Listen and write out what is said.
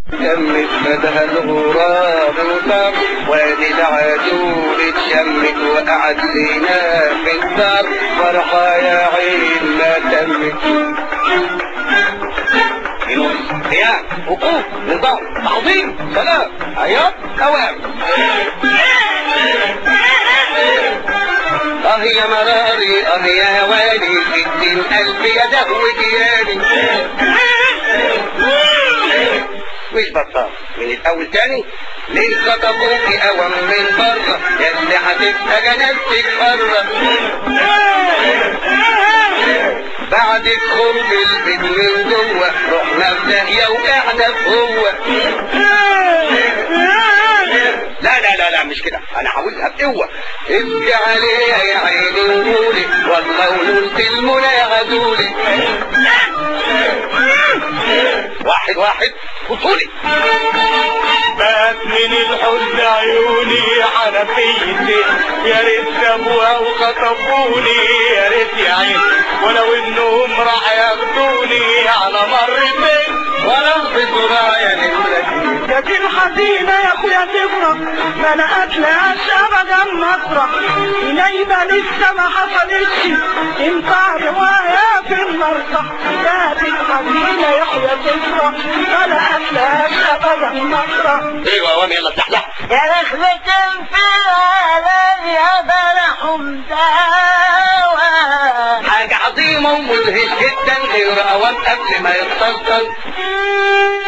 كمت مدها الغراب وطار وادي العدول اتشمت وقعد لينا في الدار فرحة يا عين ما تمت نص قيام وقوف نظام تعظيم سلام عياط اوام اه يا مراري اه يا والي ستين الف يا دهو ديالي مش بطال من الاول تاني ليه خطفوك اوام من بره يا اللي هتبقى جنازتك بره بعد خرج البيت من جوه رحنا في داهيه وقعنا في هو لا لا لا لا مش كده انا عاوزها بقوه ابكي عليها يا عيني وقولي والله ونلت المنى غدولي واحد واحد بطولي بات من الحزن عيوني حنفيتي يا ريت سابوها وخطفوني يا ريت يا عين ولو انهم راح ياخدوني على مرتين ولو بسرايا نملك يا دي الحزينة يا اخويا تفرح ما انا اتلاقاش ابدا مفرح نايمة لسه ما حصلتش ينفع رواية في المرصح يا دي الحزينة يا اخويا تفرح ما انا اتلاقاش ابدا مفرح ايوه يا وامي يلا افتح لها يا رخبة في العالم يا بلح مداوى حاجة عظيمة ومدهش جدا غير اوام قبل ما يتسلطن